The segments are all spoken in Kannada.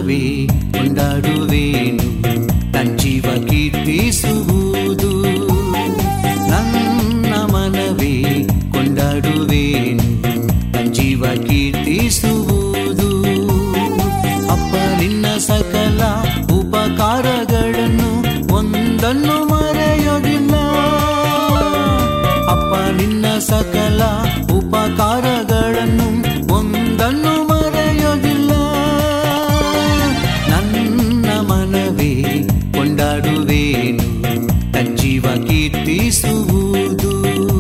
ಮನವೇ ಕೊಂಡಾಡುವೇನು ನನ್ನ ಜೀವ ಕೀರ್ತಿಸುವುದು ನನ್ನ ಮನವೇ ಕೊಂಡಾಡುವೇನು ನನ್ನ ಜೀವ ಕೀರ್ತಿಸುವುದು ಅಪ್ಪ ನಿನ್ನ ಸಕಲ ಉಪಕಾರಗಳನ್ನು ಒಂದನ್ನು ಮರೆಯೋದಿಲ್ಲ ಅಪ್ಪ ನಿನ್ನ ಸಕಲ ಉಪಕಾರಗಳನ್ನು ಒಂದನ್ನು ಮರೆಯೋದಿಲ್ಲ ನನ್ನ ಮನವೇ ಕೊಂಡಾಡುವೇನು ನನ್ನ ಜೀವ ಕೀರ್ತಿಸುವುದು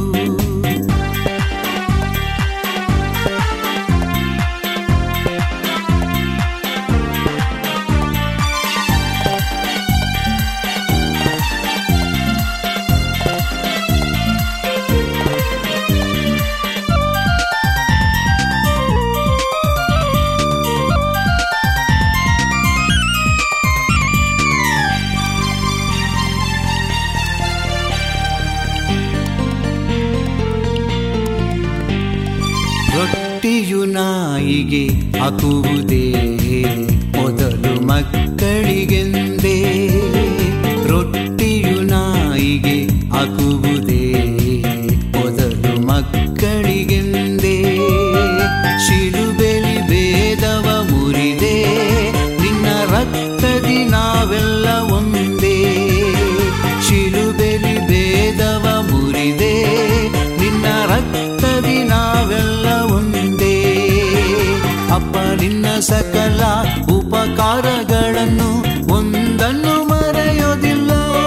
ರೊಟ್ಟಿಯು ನಾಯಿಗೆ ಹಾಕುವುದೇ ಮೊದಲು ಮಕ್ಕಳಿಗೆಂದೇ ರೊಟ್ಟಿಯು ನಾಯಿಗೆ ಹಾಕುವುದೇ ಮೊದಲು ಮಕ್ಕಳಿಗೆಂದೇ ಶಿಲುಬೆಲಿ ಭೇದವ ಮುರಿದೆ ನಿನ್ನ ರಕ್ತದಿ ನಾವೆಲ್ಲ ಒಂದೇ ಶಿಲುಬೆಲಿ ಭೇದವ ಮುರಿದೆ ನಿನ್ನ ರಕ್ತದಿ ನಾವೆಲ್ಲ ಒಂದೇ ಅಪ್ಪ ನಿನ್ನ ಸಕಲ ಉಪಕಾರಗಳನ್ನು ಒಂದನ್ನು ಮರೆಯೋದಿಲ್ಲ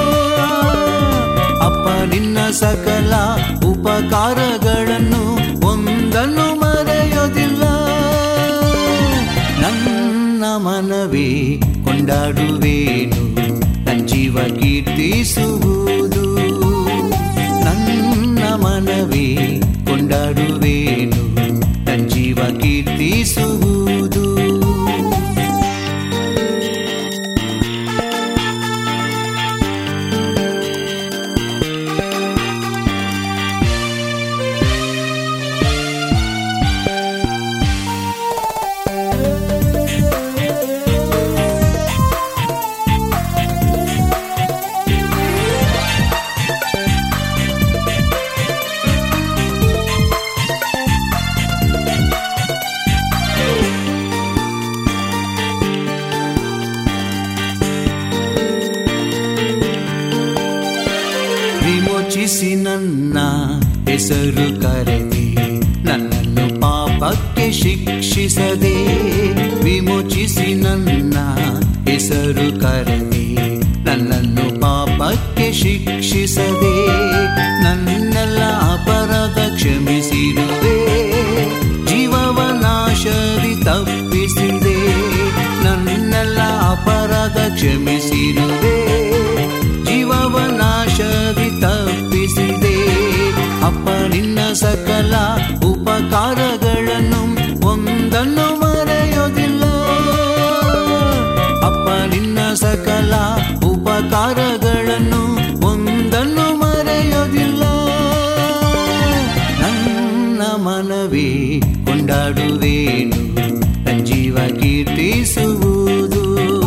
ಅಪ್ಪ ನಿನ್ನ ಸಕಲ ಉಪಕಾರಗಳನ್ನು ಒಂದನ್ನು ಮರೆಯೋದಿಲ್ಲ ನನ್ನ ಮನವೇ ಕೊಂಡಾಡುವೇನು ನನ್ನ ಜೀವ ಕೀರ್ತಿಸುವುದು ನನ್ನ ಮನವೇ ಕೊಂಡಾಡುವೇನು ನನ್ನ ಜೀವ ಕೀರ್ತಿಸುವುದು ವಿಮೋಚಿಸಿ ನನ್ನ ಹೆಸರು ಕರೆದೆ ನನ್ನನ್ನು ಪಾಪಕ್ಕೆ ಶಿಕ್ಷಿಸದೆ ವಿಮೋಚಿಸಿ ನನ್ನ ಹೆಸರು ಕರೆದೆ ನನ್ನನ್ನು ಪಾಪಕ್ಕೆ ಶಿಕ್ಷಿಸದೆ ನನ್ನೆಲ್ಲ ಅಪರಾಧ ಕ್ಷಮಿಸಿರುವೆ ಜೀವವ ನಾಶದಿ ತಪ್ಪಿಸಿದೆ ನನ್ನೆಲ್ಲ ಅಪರಾಧ ಕ್ಷಮಿಸಿರುವೆ ಜೀವವ ನಾಶದಿ ತಪ್ಪಿಸಿದೆ ಅಪ್ಪ ನಿನ್ನ ಸಕಲ ಉಪಕಾರಗಳನ್ನು ಒಂದನ್ನು ಮರೆಯೋದಿಲ್ಲ ಅಪ್ಪ ನಿನ್ನ ಸಕಲ ಉಪಕಾರಗಳನ್ನು ಒಂದನ್ನು ಮರೆಯೋದಿಲ್ಲ ನನ್ನ ಮನವೇ ಕೊಂಡಾಡುವೇನು ನನ್ನ ಜೀವ ಕೀರ್ತಿಸುವುದು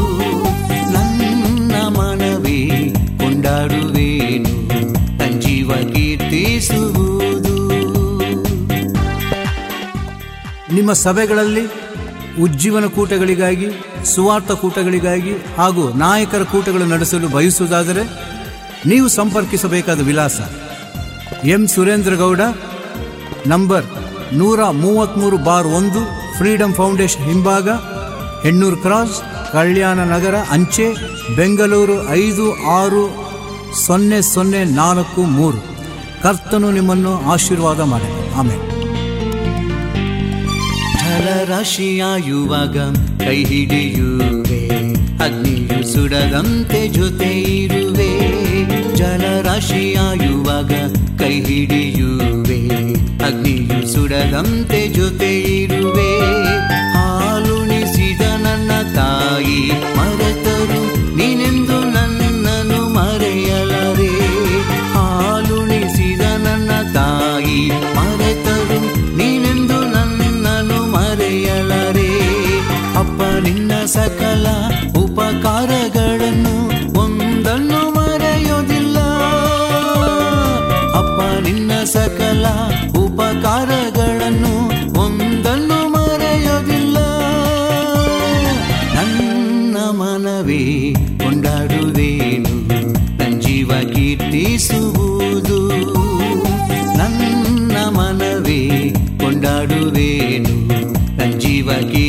ನನ್ನ ಮನವೇ ಕೊಂಡಾಡುವೇನು ನನ್ನ ಜೀವ ಕೀರ್ತಿಸುವುದು ನಿಮ್ಮ ಸಭೆಗಳಲ್ಲಿ ಉಜ್ಜೀವನ ಕೂಟಗಳಿಗಾಗಿ ಸುವಾರ್ಥ ಕೂಟಗಳಿಗಾಗಿ ಹಾಗೂ ನಾಯಕರ ಕೂಟಗಳು ನಡೆಸಲು ಬಯಸುವುದಾದರೆ ನೀವು ಸಂಪರ್ಕಿಸಬೇಕಾದ ವಿಳಾಸ ಎಂ ಸುರೇಂದ್ರ ಗೌಡ ನಂಬರ್ ನೂರ ಮೂವತ್ತ್ಮೂರು ಬಾರ್ ಒಂದು ಫ್ರೀಡಂ ಫೌಂಡೇಶನ್ ಹಿಂಭಾಗ ಹೆಣ್ಣೂರು ಕ್ರಾಸ್ ಕಲ್ಯಾಣ ನಗರ ಅಂಚೆ ಬೆಂಗಳೂರು ಐದು ಆರು ಸೊನ್ನೆ ಸೊನ್ನೆ ನಾಲ್ಕು ಮೂರು ಕರ್ತನು ನಿಮ್ಮನ್ನು ಆಶೀರ್ವಾದ ಮಾಡಿ ಆಮೇಲೆ ಜಲರಾಶಿಯಾಯುವಾಗ ಕೈ ಹಿಡಿಯುವೆ ಅಗ್ನಿಯು ಸುಡದಂತೆ ಜೊತೆ ಇರುವೆ ಜಲರಾಶಿಯಾಯುವಾಗ ಕೈ ಹಿಡಿಯುವೆ ಅಗ್ನಿಯು ಸುಡದಂತೆ ಜೊತೆ ಇರುವೆ ಹಾಲುಣಿಸಿದ ನನ್ನ ತಾಯಿ ಮರೆತರು ನೀನೆಂದು ನನ್ನನ್ನು ಮರೆಯಲರೆ ಹಾಲುಣಿಸಿದ ನನ್ನ ತಾಯಿ ಮರೆತರು ನೀನೆಂದು ನನ್ನನ್ನು ಮರೆಯಲರೆ ಅಪ್ಪ ನಿನ್ನ ಸಕಲ ಉಪಕಾರಗಳನ್ನು ಒಂದನ್ನು ಮರೆಯೋದಿಲ್ಲ ನನ್ನ ಮನವೇ ಕೊಂಡಾಡುವೇನು ನನ್ನ ಜೀವ ಕೀರ್ತಿಸುವುದು ನನ್ನ ಮನವೇ ಕೊಂಡಾಡುವೇನು ನನ್ನ ಜೀವ ಕೀರ್ತಿಸುವುದು